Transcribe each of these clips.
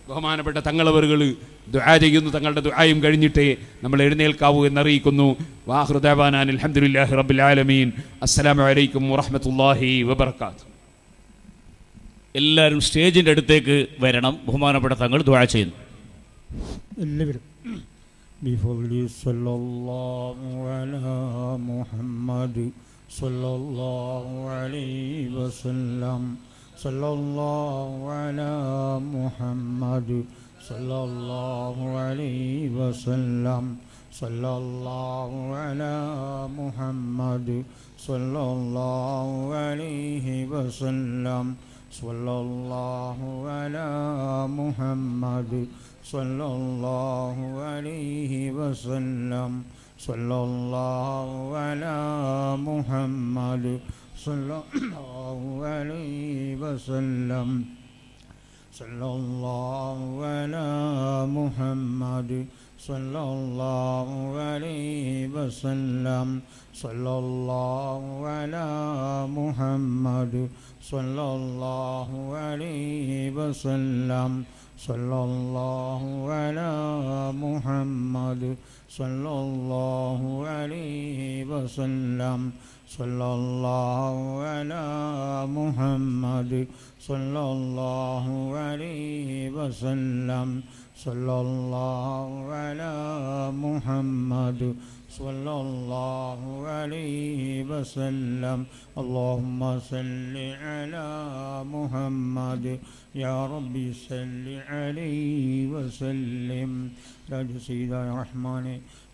ബഹുമാനപ്പെട്ട തങ്ങളവറുകൾ ദുആ ചെയ്യുന്നു തങ്ങളുടെ ദുആയും കഴിഞ്ഞിട്ടേ നമ്മൾ എഴുന്നേൽക്കാവൂ എന്നറിയിക്കുന്നു വാഹൃദാൻ അലഹമുല്ലാഹി റബ്ബിൽ ആലമീൻ അസ്സലാമു അലൈക്കും വറഹ്മത്തുള്ളാഹി വബർക്കാത്തു എല്ലാവരും സ്റ്റേജിൻ്റെ അടുത്തേക്ക് വരണം ബഹുമാനപ്പെട്ട തങ്ങൾ ദ്വാ ചെയ്യുന്നു എല്ലാവരും بفضل صلى الله على محمد صلى الله عليه وسلم صلى الله على محمد صلى الله عليه وسلم صلى الله على محمد صلى الله عليه وسلم صلى الله على محمد صلى الله عليه وسلم صلى الله على محمد صلى الله عليه وسلم صلى الله على محمد صلى الله عليه وسلم صلى الله على محمد صلى الله عليه وسلم صلى الله على محمد صلى الله عليه وسلم صلى الله على محمد صلى الله عليه وسلم صلى الله على محمد صلى الله عليه وسلم اللهم صل على محمد يا ربي صل عليه وسلم راج سيدنا الرحمن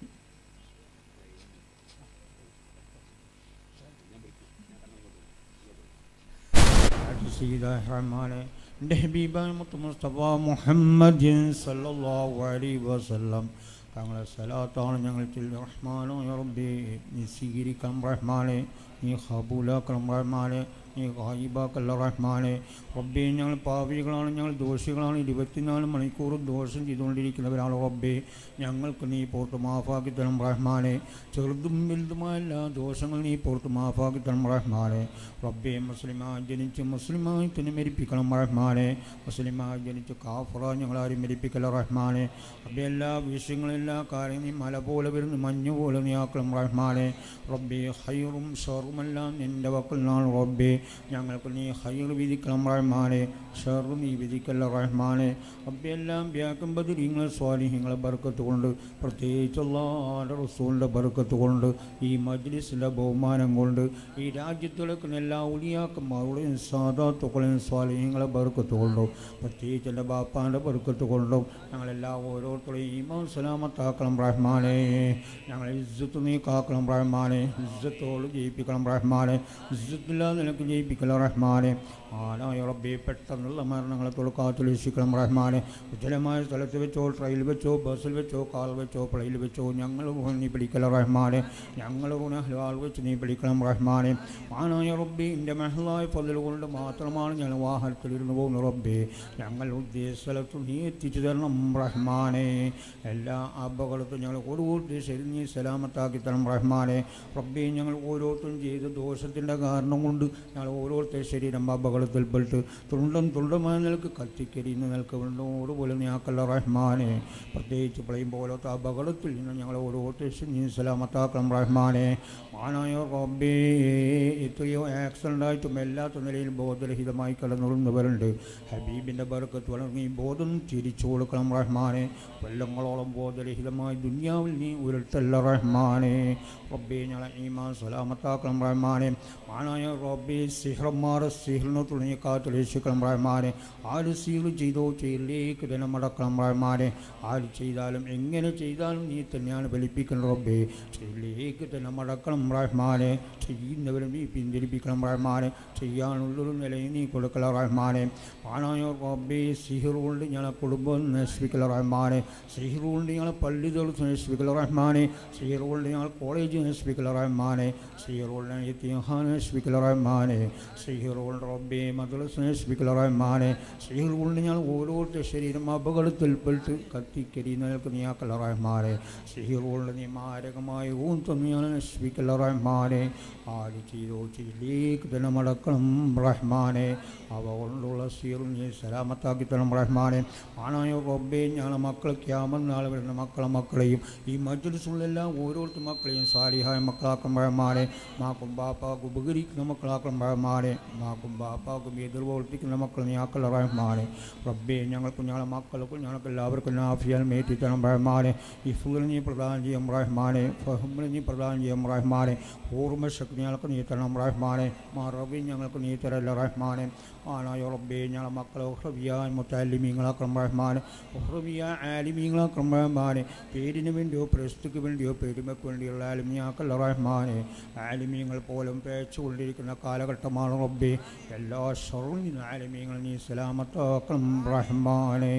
راج سيدنا الرحمن എൻ്റെ ഹബീബായ മുത്ത് മുസ്തഫ മുഹമ്മദ് സല്ലല്ലാഹു അലൈഹി വസല്ലം തങ്ങളെ സലാത്താണ് ഞങ്ങൾ ചൊല്ലി റഹ്മാനോ യാ റബ്ബി നീ സ്വീകരിക്കണം റഹ്മാനെ നീ ഹബൂലാക്കണം റഹ്മാനെ നീ ഹായിബാക്കല്ല റഹ്മാനെ റബ്ബെ ഞങ്ങൾ പാപികളാണ് ഞങ്ങൾ ദോഷികളാണ് ഇരുപത്തിനാല് മണിക്കൂർ ദോഷം ചെയ്തുകൊണ്ടിരിക്കുന്നവരാണ് റബ്ബെ ഞങ്ങൾക്ക് നീ പുറത്ത് മാഫാക്കി തരണം റഹ്മാനെ ചെറുതും വലുതുമായ എല്ലാ ദോഷങ്ങൾ നീ പുറത്ത് മാഫാക്കി തരണം റഹ്മാനെ റബ്ബെ മുസ്ലിമായി ജനിച്ച് മുസ്ലിമായി തന്നെ മരിപ്പിക്കണം റഹ്മാനെ മുസ്ലിമായി ജനിച്ച് കാഫറ ഞങ്ങളാരും മരിപ്പിക്കല റഹ്മാനെ റബ്ബെ എല്ലാ വിഷയങ്ങളും എല്ലാ കാര്യങ്ങളും നീ മല പോലെ വരുന്നു മഞ്ഞ് പോലെ നീ ആക്കണം റഹ്മാനെ റബ്ബെ ഹൈറും ഷറുമെല്ലാം നിൻ്റെ വക്കലിനാണ് റബ്ബെ ഞങ്ങൾക്ക് നീ ഹൈർ വിധിക്കണം റഹ്മാനെ ഷറു നീ വിധിക്കല്ല റഹ്മാനെ റബ്ബെ എല്ലാം വ്യാക്കും ബദിരിങ്ങളെ സ്വാലിഹ്യങ്ങളെ ബർക്കത്ത് കൊണ്ട് പ്രത്യേകിച്ച് അള്ളാഹുടെ റസൂലിൻ്റെ ബർക്കത്ത് കൊണ്ട് ഈ മജ്ലിസിൻ്റെ ബഹുമാനം കൊണ്ട് ഈ രാജ്യത്തിലേക്ക് എല്ലാ ഉലിയാക്കന്മാരുടെയും സാധാത്തുക്കളെയും സ്വാലിഹ്യങ്ങളെ ബർക്കത്ത് കൊണ്ടും പ്രത്യേകിച്ച് എൻ്റെ ബാപ്പാൻ്റെ ബർക്കത്ത് കൊണ്ടും ഞങ്ങളെല്ലാ ഓരോരുത്തരെയും ഈമാൻ സലാമത്താക്കണം റഹ്മാനെ ഞങ്ങളെ ഇസ്സത്ത് നീ കാക്കണം റഹ്മാനെ ഇസ്സത്തോട് ജയിപ്പിക്കണം റഹ്മാനെ ഇസ്സത്തില്ലാതെ നിനക്ക് ജയിപ്പിക്കണം റഹ്മാനെ ആനായ റബ്ബെ പെട്ടെന്നുള്ള മരണങ്ങളെ തൊടുക്കാത്തുലീക്ഷിക്കണം റഹ്മാനെ ഉജ്ജലമായ സ്ഥലത്ത് വെച്ചോ ട്രെയിനിൽ വെച്ചോ ബസ്സിൽ വെച്ചോ കാർ വെച്ചോ പ്ലെയിൽ വെച്ചോ ഞങ്ങൾ നീ പിടിക്കല റഹ്മാനെ ഞങ്ങൾ ഗുണഹലാൽ വെച്ച് നീ പിടിക്കണം റഹ്മാനെ ആനായ റബ്ബെ എൻ്റെ മെഹലായ പതിൽ കൊണ്ട് മാത്രമാണ് ഞാൻ വാഹനത്തിലിരുന്ന് പോകുന്ന റബ്ബെ ഞങ്ങൾ ഉദ്ദേശ സ്ഥലത്ത് നീ എത്തിച്ചു തരണം റഹ്മാനെ എല്ലാ അപകടത്തും ഞങ്ങൾ കൊടുകൂട്ടി ശരി നീ സലാമത്താക്കി തരണം റഹ്മാനെ റബ്ബെ ഞങ്ങൾ ഓരോരുത്തരും ചെയ്ത ദോഷത്തിൻ്റെ കാരണം കൊണ്ട് ഞങ്ങൾ ഓരോരുത്തരും ശരീരം അപകടത്തിൽപ്പെട്ട് തുണ്ടം തുണ്ടമായ നിലക്ക് കത്തിക്കരിയുന്ന നിലക്ക് വീണ്ടോട് പോലെ നീക്കല്ല റഹ്മാനെ പ്രത്യേകിച്ച് പ്ലെയിൻ പോലത്തെ അപകടത്തിൽ നിന്ന് ഞങ്ങൾ ഓരോരുത്തരും നീ സലാമത്താക്കണം റഹ്മാനെ മാനായ റബ്ബേ എത്രയോ ആക്സിഡൻ്റ് ആയിട്ടും എല്ലാത്ത നിലയിലും ബോധരഹിതമായി കടന്നുറങ്ങുന്നവരുണ്ട് ഹബീബിൻ്റെ ബർക്കത്ത് വളർന്ന് ഈ ബോധം തിരിച്ചു കൊടുക്കണം റഹ്മാനെ കൊല്ലങ്ങളോളം ബോധരഹിതമായി ദുനിയാവിൽ നീ ഉരുട്ടല്ല റഹ്മാനെ റബ്ബെ ഞങ്ങളെ ഈമാൻ സലാമത്താക്കണം റഹ്മാനെ മാനായ റബ്ബെ സിഹ്റന്മാർ സിഹ്റിനെ തുടങ്ങിയ കാത്തുരക്ഷിക്കണം റഹ്മാനെ ആര് സീർ ചെയ്തോ ചെയ്യിലേക്ക് തന്നെ മടക്കണം റഹ്മാനെ ആര് ചെയ്താലും എങ്ങനെ ചെയ്താലും നീ തന്നെയാണ് ഫലിപ്പിക്കണം റബ്ബെ ചെയ്യിലേക്ക് തന്നെ മടക്കണം റഹ്മാനെ ചെയ്യുന്നവരും നീ പിന്തിരിപ്പിക്കണം റഹ്മാനെ ചെയ്യാനുള്ളൊരു നിലയിൽ നീ കൊടുക്കല റഹ്മാനെ മാനായ റബ്ബെ സിഹിർ കൊണ്ട് ഞങ്ങളെ കുടുംബം നശിപ്പിക്കല റഹ്മാനെ സിഹിർ കൊണ്ട് ഞങ്ങളെ പള്ളികൾ നശിപ്പിക്കല റഹ്മാനെ സിഹിർ കൊണ്ട് ഞങ്ങൾ കോളേജ് നശിപ്പിക്കല റഹ്മാനെ സിഹിർ കൊണ്ട് യത്തീഹാൻ നശിപ്പിക്കല റഹ്മാനെ സിഹിർ കൊണ്ട് റബ്ബെ മദ്രസ നശിപ്പിക്കല റഹ്മാനെ സിഹിർ കൊണ്ട് ഞങ്ങൾ ഓരോരുത്തർ ശരീരം അപകടത്തിൽപ്പെട്ട് കത്തിക്കരി നിലക്ക് നീയാക്കല റഹ്മാനെ സിഹിർ കൊണ്ട് നീ മാരകമായ ഊൻ തന്നു ഞങ്ങൾ നശിപ്പിക്കല റഹ്മാനെ ആര് ചെയ്തോ ചെയ്യിലേക്ക് തന്നെ മടക്കണം റഹ്മാനെ അവ കൊണ്ടുള്ള സീറും നീ സലാമത്താക്കി തരണം റഹ്മാനെ ആണായോ റബ്ബേ ഞങ്ങളെ മക്കൾ ക്യാമം നാളെ വരുന്ന മക്കളെ മക്കളെയും ഈ മജ്ലിസുള്ളെല്ലാം ഓരോരുത്തർ മക്കളെയും സാലിഹായ മക്കളാക്കും പഴമാരെ മാക്കും ബാപ്പാക്കും ഉപകരിക്കുന്ന മക്കളാക്കും പഴമാരെ മാക്കും ബാപ്പാക്കും എതിർ പ്രവർത്തിക്കുന്ന മക്കൾ നീ ആക്കൽ റഹ്മാനെ റബ്ബേ ഞങ്ങൾക്കും ഞങ്ങളെ മക്കൾക്കും ഞങ്ങൾക്ക് എല്ലാവർക്കും നാഫിയാൽ മേറ്റി തരണം റഹ്മാനെ ഇഫുൽ നീ പ്രദാനം ചെയ്യും റഹ്മാനെ ഫഹുമിൽ നീ പ്രദാനം ചെയ്യും റഹ്മാനെ ഓർമ്മശക്തി ഞങ്ങൾക്ക് നീ തരണം റഹ്മാനെ മാ റബി ഞങ്ങൾക്ക് നീ തരല്ല റഹ്മാനെ ആനായ റബ്ബേ ഞങ്ങളെ മക്കളെ ഉഹ്റബിയാൻ മുത്താലിമീങ്ങളാക്കണം റഹ്മാനെ ഉഹ്റബിയ ആലിമീങ്ങളാക്കണം റഹ്മാനെ പേരിന് വേണ്ടിയോ പ്രസ്തുക്ക് വേണ്ടിയോ പെരുമയ്ക്ക് വേണ്ടിയുള്ള ആലിമിയാക്കല്ല റഹ്മാനെ ആലിമീങ്ങൾ പോലും പേച്ചുകൊണ്ടിരിക്കുന്ന കാലഘട്ടമാണ് റബ്ബേ എല്ലാ ഷറും ആലിമീങ്ങളും നീ സലാമത്താക്കണം റഹ്മാനെ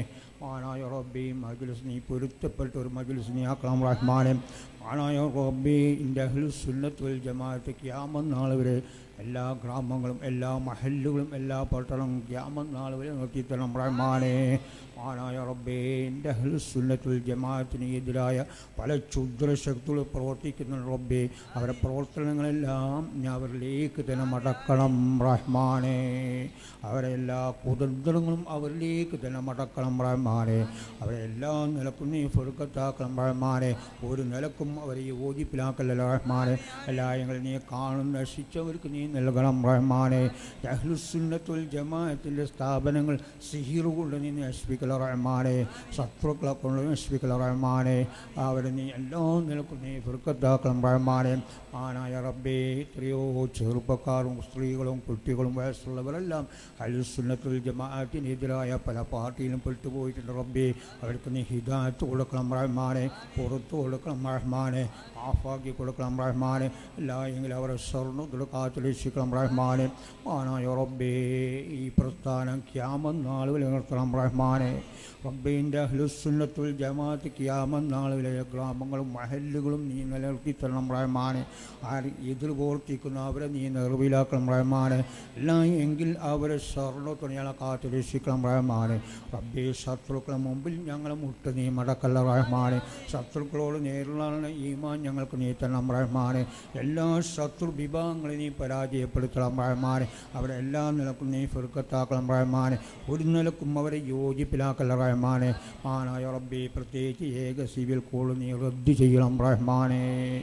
ആനായ റബ്ബി മജ്ലിസ് നീ പൊരുത്തപ്പെട്ട ഒരു മജ്ലിസ് നീ ആക്കണം റഹ്മാനെ ആനായ റബ്ബി ഇൻ്റെ അഹ്ലു സുന്നത്തുൽ ജമാഅത്ത് ക്യാമം നാൾ വരെ എല്ലാ ഗ്രാമങ്ങളും എല്ലാ മഹല്ലുകളും എല്ലാ പട്ടണവും ക്യാമം നാൾ വരെ നിർത്തിത്തരണം റഹ്മാനെ ആനായ റബ്ബേ എൻ്റെ അഹ്ലു സുന്നത്തുൽ ജമാഅത്തിന് എതിരായ പല ക്ഷുദ്രശക്തികൾ പ്രവർത്തിക്കുന്ന റബ്ബേ അവരുടെ പ്രവർത്തനങ്ങളെല്ലാം ഞാൻ അവരിലേക്ക് തന്നെ മടക്കണം റഹ്മാനെ അവരെ എല്ലാ കുതന്ത്രങ്ങളും അവരിലേക്ക് തന്നെ മടക്കണം റഹ്മാനെ അവരെ എല്ലാ നിലക്കും നീ ഫെറുക്കത്താക്കണം റഹ്മാനെ ഒരു നിലക്കും അവരെ യോജിപ്പിലാക്കല്ല റഹ്മാനെ എല്ലാ നീ കാണുന്ന ശിക്ഷവർക്ക് നീ നൽകണം റഹ്മാനെ അഹ്ലുസുന്നത്തുൽ ജമാഅത്തിൻ്റെ സ്ഥാപനങ്ങൾ സിഹിർ കൊണ്ട് നീ നശിപ്പിക്കല റഹ്മാനെ ശത്രുക്കളെ കൊണ്ട് നശിപ്പിക്കല റഹ്മാനെ അവരെ നീ എല്ലാ നിലക്കും നീ ഫെറുക്കത്താക്കണം റഹ്മാനെ ആനായ റബ്ബേ എത്രയോ ചെറുപ്പക്കാരും സ്ത്രീകളും കുട്ടികളും വയസ്സുള്ളവരെല്ലാം അലുസുന്നത്തുൽ ജമാഅത്തിനെതിരായ പല പാർട്ടിയിലും പെട്ടുപോയിട്ടുണ്ട് റബ്ബേ അവർക്ക് നീ ഹിദായത്ത് കൊടുക്കണം റഹ്മാനെ പുറത്തു കൊടുക്കണം റഹ്മാനെ ആഫാക്കി കൊടുക്കണം റഹ്മാനെ എല്ലാ എങ്കിലും അവരെ സ്വർണ്ണത്തിൽ കാത്തുരക്ഷിക്കണം റഹ്മാനെ ആനായ റബ്ബേ ഈ പ്രസ്ഥാനം ക്യാമം നാളുകൾ നിർത്തണം റഹ്മാനെ റബ്ബിൻ്റെ അഹ്ലുസുന്നത്തുൽ ജമാഅത്ത് ക്യാമം നാളുകളിലെ ഗ്രാമങ്ങളും മഹല്ലുകളും നീ നിലനിർത്തി തരണം റഹ്മാനെ ആര് എതിർ പ്രവർത്തിക്കുന്ന അവരെ നീ നിർവിലാക്കണം റഹ്മാനെ എല്ലാം എങ്കിൽ അവരെ സ്വർണ്ണത്തുണികളെ കാത്തു രക്ഷിക്കണം റഹ്മാനെ റബ്ബി ശത്രുക്കളെ മുമ്പിൽ ഞങ്ങളെ മുട്ട് നീ മടക്കല്ല റഹ്മാനെ ശത്രുക്കളോട് നേരിടാനുള്ള ഈമാൻ ഞങ്ങൾക്ക് നീ തരണം റഹ്മാനെ എല്ലാ ശത്രു വിഭാഗങ്ങളെ നീ പരാജയപ്പെടുത്തണം റഹ്മാനെ അവരെ എല്ലാ നിലക്കും നീ ഫിർക്കത്താക്കണം റഹ്മാനെ ഒരു നിലക്കും അവരെ യോജിപ്പിലാക്കല്ല റഹ്മാനെ മാനായ റബ്ബി പ്രത്യേകിച്ച് ഏക സിവിൽ കോൾ നീ റദ്ദ് ചെയ്യണം റഹ്മാനെ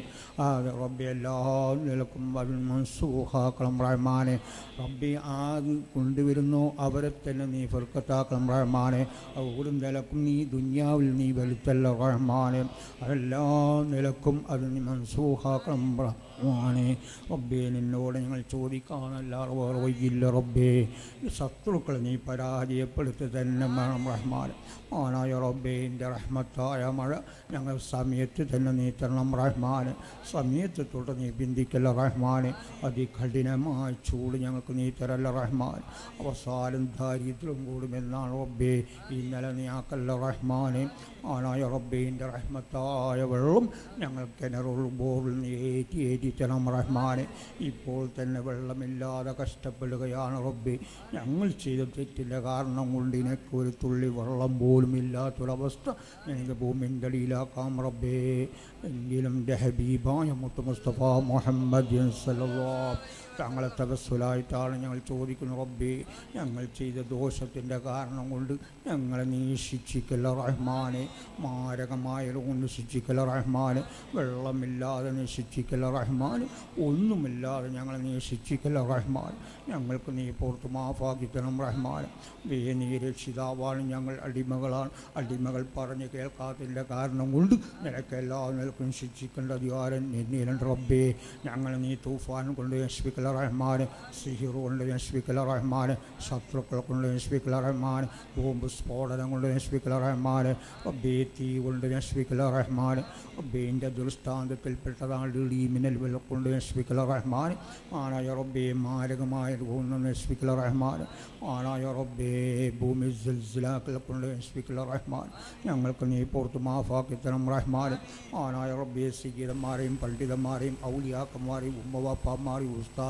ആ റബ്ബി എല്ലാ നിലക്കും അതിൽ മൻസൂഹാക്കണം റഹ്മാനെ റബ്ബി ആര് കൊണ്ടുവരുന്നോ അവരെ തന്നെ നീ ഫിർക്കത്താക്കണം റഹ്മാനെ ഒരു നിലക്കും നീ ദുന്യാവിൽ നീ വെളുത്തല്ല റഹ്മാനെ അതെല്ലാ നിലക്കും അത് നീ മൻസൂഹാക്കണം റഹ്മാനെ റബ്ബേ നിന്നോട് ഞങ്ങൾ ചോദിക്കാനല്ലാതെ വേറെ വയ്യില്ല റബ്ബേ ഈ ശത്രുക്കളെ നീ പരാജയപ്പെടുത്തി തന്നെ വേണം റഹ്മാൻ ആനായ റബ്ബേൻ്റെ റഹ്മത്തായ മഴ ഞങ്ങൾ സമയത്ത് തന്നെ നീ തരണം റഹ്മാൻ സമയത്ത് തൊട്ട് നീ ബിന്ദിക്കല്ല റഹ്മാൻ അതികഠിനമായ ചൂട് ഞങ്ങൾക്ക് നീ തരല്ല റഹ്മാൻ അവസാനം ദാരിദ്ര്യം കൂടുമെന്നാണ് റബ്ബേ ഇന്നലെ നീ ആക്കല്ല റഹ്മാൻ ആനായ റബ്ബേൻ്റെ റഹ്മത്തായ വെള്ളം ഞങ്ങൾ കിണറുകൾ ബോറിൽ നീ ഏറ്റി ഏറ്റി തരണം റഹ്മാൻ ഇപ്പോൾ തന്നെ വെള്ളമില്ലാതെ കഷ്ടപ്പെടുകയാണ് റബ്ബി ഞങ്ങൾ ചെയ്ത തെറ്റിൻ്റെ കാരണം കൊണ്ട് എനിക്ക് ഒരു തുള്ളി വെള്ളം പോലും ഇല്ലാത്തൊരവസ്ഥ എനിക്ക് ഭൂമിൻ്റെ അടിയിലാക്കാം റബ്ബേ എങ്കിലും എൻ്റെ ഹബീബായ മുത്ത് മുസ്തഫ മുഹമ്മദ് സല്ലല്ലാഹു തങ്ങളെ തപസ്സുലായിട്ടാണ് ഞങ്ങൾ ചോദിക്കുന്നത് റബ്ബേ ഞങ്ങൾ ചെയ്ത ദോഷത്തിൻ്റെ കാരണം കൊണ്ട് ഞങ്ങളെ നീ ശിക്ഷിക്കല്ല റഹ്മാനെ മാരകമായ കൊണ്ട് ശിക്ഷിക്കല റഹ്മാന് വെള്ളമില്ലാതെ നീ ശിക്ഷിക്കല റഹ്മാൻ ഒന്നുമില്ലാതെ ഞങ്ങളെ നീ ശിക്ഷിക്കല റഹ്മാൻ ഞങ്ങൾക്ക് നീ പുറത്ത് മാഫാക്കി തരണം റഹ്മാൻ വേ നീ രക്ഷിതാവാണ് ഞങ്ങൾ അടിമകളാണ് അടിമകൾ പറഞ്ഞ് കേൾക്കാത്തതിൻ്റെ കാരണം കൊണ്ട് നിനക്ക് എല്ലാ നിലക്കും ശിക്ഷിക്കേണ്ട അധികാരം എന്നിലുണ്ട് റബ്ബേ ഞങ്ങൾ നീ തൂഫാൻ കൊണ്ട് നശിപ്പിക്കല റഹ്മാൻ സിഹിർ കൊണ്ട് നശിപ്പിക്കല റഹ്മാൻ ശത്രുക്കളെ കൊണ്ട് നശിപ്പിക്കല റഹ്മാൻ ബോംബ് സ്ഫോടനം കൊണ്ട് നശിപ്പിക്കല റഹ്മാൻ റബ്ബേ തീ കൊണ്ട് നശിപ്പിക്കല റഹ്മാൻ റബ്ബേൻ്റെ ദൃഷ്ടാന്തത്തിൽപ്പെട്ടതാണ് ഇടി മിന്നൽ വെള്ളം കൊണ്ട് നശിപ്പിക്കല റഹ്മാൻ ആനായ റബ്ബേ മാരകമായ കൊണ്ട് നശിപ്പിക്കല റഹ്മാൻ ആനായ റബ്ബേ ഭൂമി സിൽസിലാക്കളെ കൊണ്ട് നശിപ്പിക്കല റഹ്മാൻ ഞങ്ങൾക്ക് നീ പുറത്ത് മാഫാക്കി തരണം റഹ്മാൻ ആനായ റബ്ബേ സീതന്മാരെയും പണ്ഡിതന്മാരെയും ഔലിയാക്കന്മാരെയും ഉമ്മവാപ്പന്മാരെയും ഉസ്താദ്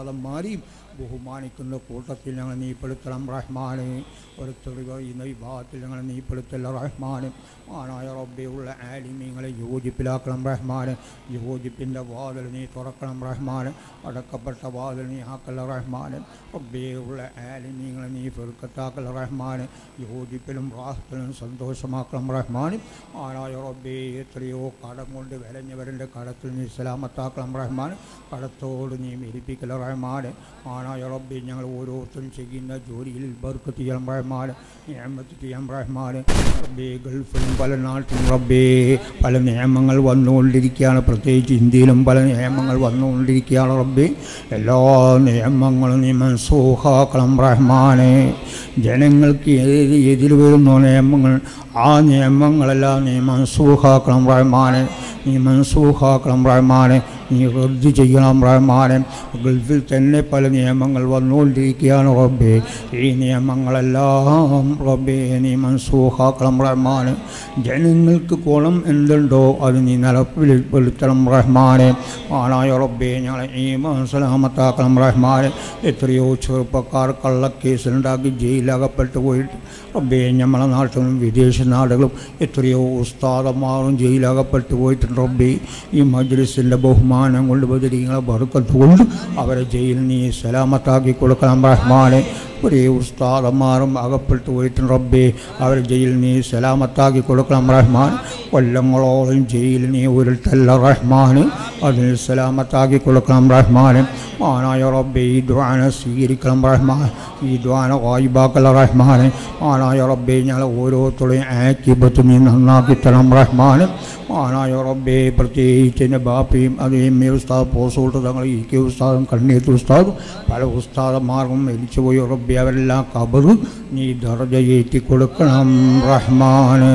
ഉസ്താദന്മാരെയും ബഹുമാനിക്കുന്ന കൂട്ടത്തിൽ ഞങ്ങൾ നീ പെടുത്തണം റഹ്മാനെ ഒരു തെളിവ് ഈ വിഭാഗത്തിൽ ഞങ്ങൾ നീ പെടുത്തല്ല റഹ്മാനെ ആണായ റബ്ബെയുള്ള ആലിമീങ്ങളെ യോജിപ്പിലാക്കണം റഹ്മാനെ യോജിപ്പിൻ്റെ വാതിൽ നീ തുറക്കണം റഹ്മാനെ അടക്കപ്പെട്ട വാതിൽ നീ ആക്കല്ല റഹ്മാനെ റബ്ബെയുള്ള ആലിമീങ്ങളെ നീ ഫെറുക്കത്താക്കല്ല റഹ്മാനെ യോജിപ്പിലും റാഹത്തിലും സന്തോഷമാക്കണം റഹ്മാനെ ആണായ റബ്ബെ എത്രയോ കടം കൊണ്ട് വിലഞ്ഞവരുടെ കടത്തിൽ നീ സലാമത്താക്കണം റഹ്മാൻ കടത്തോട് നീ മെരിപ്പിക്കല റഹ്മാൻ ആണായ റബ്ബെ ഞങ്ങൾ ഓരോരുത്തരും ചെയ്യുന്ന ജോലിയിൽ ബർക്ക് ചെയ്യണം റഹ്മാൻ നിയമത്ത് ചെയ്യാൻ റഹ്മാൻ റബ്ബെ ഗൾഫിലും പല നാട്ടിലും റബ്ബേ പല നിയമങ്ങൾ വന്നുകൊണ്ടിരിക്കുകയാണ് പ്രത്യേകിച്ച് ഇന്ത്യയിലും പല നിയമങ്ങൾ വന്നുകൊണ്ടിരിക്കുകയാണ് റബ്ബെ എല്ലാ നിയമങ്ങളും നീ മനസ്സൂഹാക്കണം റഹ്മാനെ ജനങ്ങൾക്ക് ഏത് എതിര് വരുന്ന നിയമങ്ങൾ ആ നിയമങ്ങളെല്ലാം നീ മനസ്സൂഹാക്കണം റഹ്മാനെ നീ മനസ്സൂഹാക്കണം റഹ്മാനെ നീ റദ്ദ് ചെയ്യണം റഹ്മാനെ ഗൾഫിൽ തന്നെ പല നിയമങ്ങൾ വന്നുകൊണ്ടിരിക്കുകയാണ് റബ്ബേ ഈ നിയമങ്ങളെല്ലാം റബ്ബേ നീ മനസ്സൂഹാക്കണം റഹ്മാനെ ജനങ്ങൾക്ക് ഗുണം എന്തുണ്ടോ അത് നീ നിലപ്പിൽപ്പെടുത്തണം റഹ്മാനെ ആണായ റബ്ബേ ഞങ്ങളെ ഈ മനസ്സിലാമത്താക്കണം റഹ്മാനെ എത്രയോ ചെറുപ്പക്കാർ കള്ളക്കേസുണ്ടാക്കി ജയിലകപ്പെട്ടു പോയിട്ട് റബ്ബേ നമ്മളെ നാട്ടിലും വിദേശ നാടുകളും എത്രയോ ഉസ്താദന്മാരും ജയിലകപ്പെട്ടു പോയിട്ടുണ്ട് റബ്ബേ ഈ മജ്ലിസിൻ്റെ ബഹുമാനം കൊണ്ട് ബദരീങ്ങളെ ബറുക്കത്ത് കൊണ്ട് അവരെ ജയിലിൽ നീ സലാമത്താക്കി കൊടുക്കണം റഹ്മാനെ ഒരേ ഉസ്താദന്മാരും അകപ്പെട്ടു പോയിട്ടുണ്ട് റബ്ബേ അവരെ ജയിലിൽ നീ സലാമത്താക്കി കൊടുക്കണം റഹ്മാൻ കൊല്ലങ്ങളോളം ജയിലിൽ നീ ഉരുട്ടല്ല റഹ്മാൻ അതിന് സലാമത്താക്കി കൊടുക്കണം റഹ്മാൻ മാനായ റബ്ബെ ഈ ദ്വാന സ്വീകരിക്കണം റഹ്മാൻ ഈ ദ്വാന വായിബാക്കല റഹ്മാൻ മാനായ റബ്ബെ ഞങ്ങൾ ഓരോരുത്തരെയും ആക്കിബത്ത് നീ നന്നാക്കി തരണം റഹ്മാൻ മാനായ റബ്ബെ പ്രത്യേകിച്ച് എൻ്റെ ബാപ്പയും അതേം ഉസ്താദ് പോസോട്ട് തങ്ങൾ ഇ കെ ഉസ്താദും കണ്ണീത്ത് ഉസ്താദും പല ഉസ്താദന്മാർക്കും മരിച്ചുപോയി റബ്ബെ അവരെല്ലാം കബറ് നീ ദർജയേറ്റി കൊടുക്കണം റഹ്മാനെ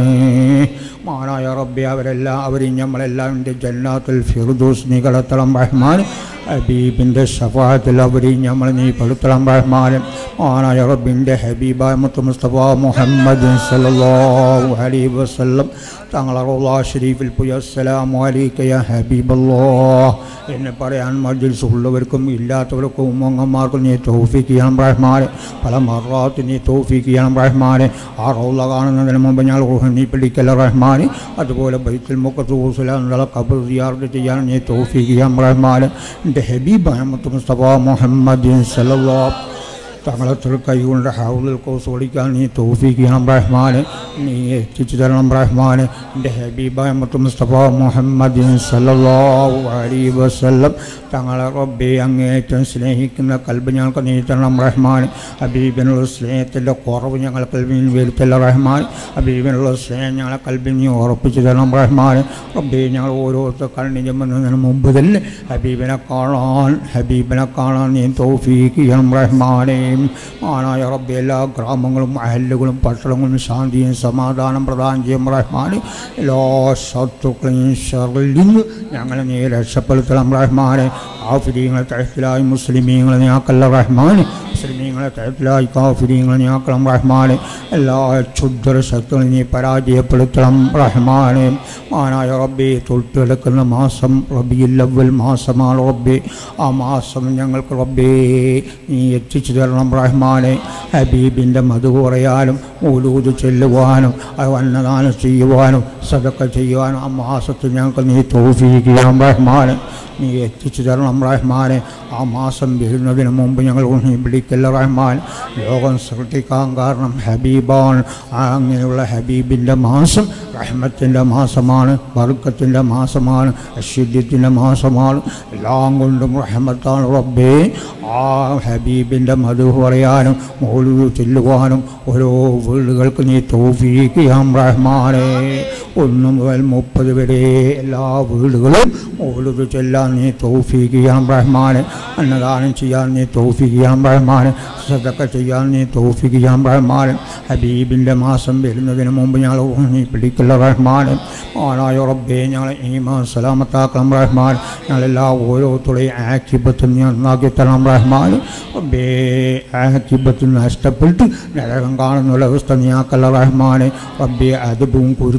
മാനായ റബ്ബെ അവരെല്ലാം അവരെയും നമ്മളെല്ലാം എൻ്റെ ജന്നാത്തുൽ ഫിറുദൂസ് നീ കടത്തണം റഹ്മാൻ ഹബീബിൻ്റെ ഷഫാത്തിൽ അവരെയും നമ്മൾ നീ പെടുത്തണം റഹ്മാൻ മാനായ റബ്ബിൻ്റെ ഹബീബായ മുത്ത് മുസ്തഫ മുഹമ്മദ് സല്ലല്ലാഹു അലൈഹി വസല്ലം തങ്ങളെ റോളാ ഷരീഫിൽ പോയി അസ്സലാമു അലൈക യാ ഹബീബല്ലാഹ് എന്ന് പറയാൻ മജ്ലിസ് ഉള്ളവർക്കും ഇല്ലാത്തവർക്കും ഉമ്മങ്ങന്മാർക്കും നീ തൗഫീഖ് ചെയ്യണം റഹ്മാനെ പല മറാത്ത് നീ തൗഫീഖ് ചെയ്യണം റഹ്മാനെ ആ റൗള കാണുന്നതിന് മുമ്പ് ഞങ്ങൾ റൂഹ് നീ പിടിക്കല റഹ്മാനെ അതുപോലെ ബൈത്തുൽ മുഖത്തൂസല കബർ സിയാർത്ത് ചെയ്യാൻ നീ തൗഫീഖ് ചെയ്യാം റഹ്മാനെ എൻ്റെ ഹബീബ് അഹമ്മദ് മുസ്തഫ മുഹമ്മദ് സല്ലല്ലാഹു തങ്ങളെ കൈ കൊണ്ട് ഹൗലിൽ കോസ് ഓടിക്കാൻ നീ തോഫീക്ക് ചെയ്യണം റഹ്മാന് നീ എത്തിച്ചു തരണം റഹ്മാന് എൻ്റെ ഹബീബായ മുത്ത് മുസ്തഫ മുഹമ്മദ് സല്ലല്ലാഹു അലൈഹി വസല്ലം തങ്ങളെ റബ്ബെ അങ്ങേറ്റം സ്നേഹിക്കുന്ന കൽബ് ഞങ്ങൾക്ക് നീ തരണം റഹ്മാൻ ഹബീബിനുള്ള സ്നേഹത്തിൻ്റെ കുറവ് ഞങ്ങൾ കൽബിന് വരുത്തല്ല റഹ്മാൻ ഹബീബിനുള്ള സ്നേഹം ഞങ്ങളെ കൽബിന് നീ ഉറപ്പിച്ചു തരണം റഹ്മാൻ റബ്ബെ ഞങ്ങൾ ഓരോരുത്തർ കണ്ണി ചെമ്മുന്നതിന് മുമ്പ് തന്നെ ഹബീബിനെ കാണാൻ ഹബീബിനെ കാണാൻ നീ തോഫീക്ക് ചെയ്യണം റഹ്മാനെ ആണായ റബ്ബെ എല്ലാ ഗ്രാമങ്ങളും അഹല്ലുകളും പട്ടണങ്ങളും ശാന്തിയും സമാധാനം പ്രദാനം ചെയ്യും റഹ്മാന് എല്ലാ ശത്രുക്കളെയും ഷറിൽ നിന്ന് ഞങ്ങളെ നീ രക്ഷപ്പെടുത്തണം റഹ്മാനെ ആഫിരീങ്ങളെ തഴത്തിലായി മുസ്ലിമീങ്ങളെ നീക്കല്ല റഹ്മാൻ മുസ്ലിമീങ്ങളെ തഴത്തിലായി കാഫിരീങ്ങളെ നീക്കണം റഹ്മാനെ എല്ലാ ക്ഷുദ്ര ശക്തികളും നീ പരാജയപ്പെടുത്തണം റഹ്മാനെ മാനായ റബ്ബെ തൊട്ടെടുക്കുന്ന മാസം റബിയിൽ അവൽ മാസമാണ് റബ്ബെ ആ മാസം ഞങ്ങൾക്ക് റബ്ബേ നീ എത്തിച്ചു തരണം റഹ്മാനെ ഹബീബിൻ്റെ മധു പറയാനും ഊലൂത് ചെല്ലുവാനും അത് അന്നദാനം ചെയ്യുവാനും സദക്ക ചെയ്യുവാനും ആ മാസത്തിൽ ഞങ്ങൾക്ക് നീ തോഫിക്കണം റഹ്മാനെ നീ എത്തിച്ചു തരണം റഹ്മാനെ ആ മാസം വരുന്നതിന് മുമ്പ് ഞങ്ങൾ നീ വിളിക്കല്ല റഹ്മാൻ ലോകം സൃഷ്ടിക്കാൻ കാരണം ഹബീബാണ് ആ അങ്ങനെയുള്ള ഹബീബിൻ്റെ മാസം റഹ്മത്തിൻ്റെ മാസമാണ് വർക്കത്തിൻ്റെ മാസമാണ് അശ്വര്യത്തിൻ്റെ മാസമാണ് എല്ലാം കൊണ്ടും റഹ്മത്താണ് റബ്ബേ ആ ഹബീബിൻ്റെ മധു പറയാനും മോളു ചെല്ലുവാനും ഓരോ വീടുകൾക്ക് നീ തോഫീക്കിയാം റഹ്മാനെ ഒന്ന് മുതൽ മുപ്പത് വരെ എല്ലാ വീടുകളും ഓടുത് ചെല്ലാൻ നീ തോഫീക്ക് ചെയ്യാൻ റഹ്മാനെ അന്നദാനം ചെയ്യാൻ നീ തോഫീക്ക് ചെയ്യാൻ റഹ്മാനെ സദക്ക ചെയ്യാൻ നീ തോഫീക്ക് ചെയ്യാൻ റഹ്മാനെ ഹബീബിൻ്റെ മാസം വരുന്നതിന് മുമ്പ് ഞങ്ങൾ നീ പിടിക്കല്ല റഹ്മാനെ ആണായ റബ്ബേ ഞങ്ങളെ ഈമാൻ സലാമത്താക്കണം റഹ്മാൻ ഞങ്ങളെല്ലാ ഓരോരുത്തരുടെയും ആക്ഷിപത്ത് നീ നന്നാക്കി തരണം റഹ്മാൻ റബ്ബേ ആക്ഷിപത്ത് നഷ്ടപ്പെട്ട് നരകം കാണുന്ന അവസ്ഥ നീ ആക്കല്ല റഹ്മാനെ റബ്ബേ അതുപും കുരുത്തവും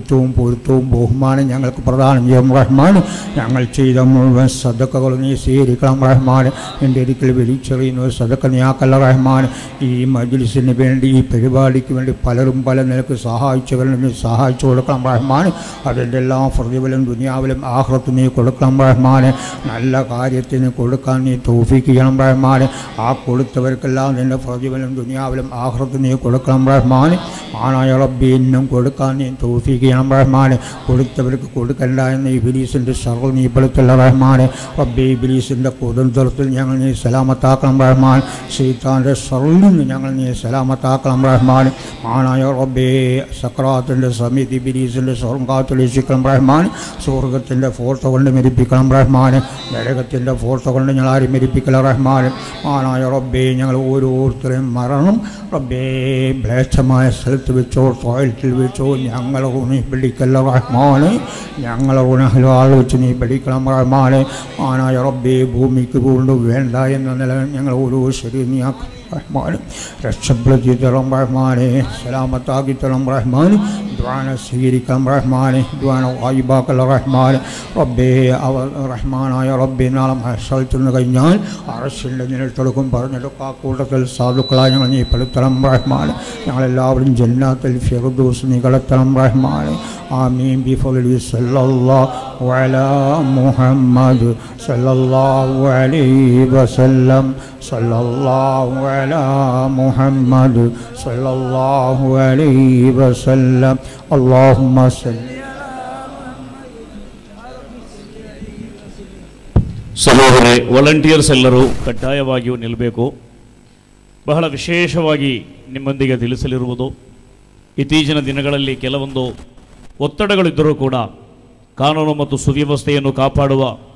പൊരുത്തവും ബഹുമാനം ഞങ്ങൾക്ക് പ്രദാനം ചെയ്യണം റഹ്മാൻ ഞങ്ങൾ ചെയ്ത മുഴുവൻ സദക്കകളും നീ സ്വീകരിക്കണം റഹ്മാൻ എൻ്റെ ഒരിക്കൽ വലിച്ചെറിയുന്ന സദക്ക നീയാക്കല്ല റഹ്മാൻ ഈ മജ്ലിസിന് വേണ്ടി ഈ പരിപാടിക്ക് വേണ്ടി പലരും പല നിലക്ക് സഹായിച്ചവരും നീ സഹായിച്ചു കൊടുക്കണം റഹ്മാൻ അതിൻ്റെ എല്ലാം പ്രതിഫലം ദുനിയാവിലും ആഹ്റത്ത് നീ കൊടുക്കണം റഹ്മാൻ നല്ല കാര്യത്തിന് കൊടുക്കാൻ നീ തോഫിക്ക് ചെയ്യണം റഹ്മാൻ ആ കൊടുത്തവർക്കെല്ലാം നിൻ്റെ പ്രതിഫലം ദുനിയാവിലും ആഹ്റത്ത് നീ കൊടുക്കണം റഹ്മാൻ ആണായ റബ്ബി ഇന്നും കൊടുക്കാൻ നീ തോഫിക്ക് ചെയ്യണം റഹ്മാൻ കൊടുത്തവർക്ക് കൊടുക്കണ്ട എന്ന് ഇബിലീസിൻ്റെ ഷറൽ നീ പെടുത്തുള്ള റഹ്മാൻ റബ്ബി ഇബിലീസിൻ്റെ കുതന്ത്രത്തിൽ ഞങ്ങൾ നീ സലാമത്താക്കണം റഹ്മാൻ സീത്താൻ്റെ ഷറിൽ നിന്ന് ഞങ്ങൾ നീ സലാമത്താക്കണം റഹ്മാൻ ആണായ റബ്ബേ സക്രാത്തിൻ്റെ സമിതി ഇബിലീസിൻ്റെ സ്വർഗം കാത്തുലക്ഷിക്കണം റഹ്മാൻ സ്വർഗത്തിൻ്റെ ഫോട്ടോ കൊണ്ട് മരിപ്പിക്കണം റഹ്മാൻ നരകത്തിൻ്റെ ഫോട്ടോ കൊണ്ട് ഞങ്ങൾ ആരും മരിപ്പിക്കല റഹ്മാൻ ആണായ റബ്ബേ ഞങ്ങൾ ഓരോരുത്തരെയും മരണം റബ്ബേ മ്ലേച്ഛമായ സ്ഥലത്ത് വെച്ചോ ടോയ്ലറ്റിൽ വെച്ചോ ഞങ്ങളെ നീ പിടിക്കല്ല റഹ്മാന് ഞങ്ങളെ ഗുണഹലാൾ വെച്ച് നീ പിടിക്കണം റഹ്മാന് ആനായ റബ്ബേ ഭൂമിക്ക് കൊണ്ട് വേണ്ട എന്ന നില ഞങ്ങൾ ഓരോ ശരി നീ ആക്കണം റഹ്മാൻ രക്ഷപ്പെടുത്തി തരണം റഹ്മാനെ സലാമത്താക്കി തരണം റഹ്മാൻ ദ്വാന സ്വീകരിക്കണം റഹ്മാനെ ദ്വാന വായിബാക്കൽ റഹ്മാൻ റബ്ബേ അവ റഹ്മാനായ റബ്ബെ നാളെ മഹസലത്തുനിന്ന് കഴിഞ്ഞാൽ അറസിൻ്റെ നിലത്തെടുക്കും പറഞ്ഞെടുക്കും ആ കൂട്ടത്തിൽ സാധുക്കളായി ഞങ്ങൾ നീ പെടുത്തണം റഹ്മാൻ ഞങ്ങളെല്ലാവരും ജന്നാത്തിൽ ഫിറുദൂസ് നീ കളത്തണം റഹ്മാൻ ആമീൻ ബിഫലി സല്ലല്ലാഹു അലാ മുഹമ്മദ് സല്ലല്ലാഹു അലൈഹി വസല്ലം സല്ലല്ലാഹു അലാ മുഹമ്മദ് സല്ലല്ലാഹു അലൈഹി വസല്ലം അല്ലാഹുമ്മ സല്ലി ಸಹೋದರೆ ವಾಲಂಟಿಯರ್ಸ್ ಎಲ್ಲರೂ ಕಡ್ಡಾಯವಾಗಿಯೂ ನಿಲ್ಲಬೇಕು ಬಹಳ ವಿಶೇಷವಾಗಿ ನಿಮ್ಮೊಂದಿಗೆ ತಿಳಿಸಲಿರುವುದು ಇತ್ತೀಚಿನ ದಿನಗಳಲ್ಲಿ ಕೆಲವೊಂದು ಒತ್ತಡಗಳಿದ್ದರೂ ಕೂಡ ಕಾನೂನು ಮತ್ತು ಸುವ್ಯವಸ್ಥೆಯನ್ನು ಕಾಪಾಡುವ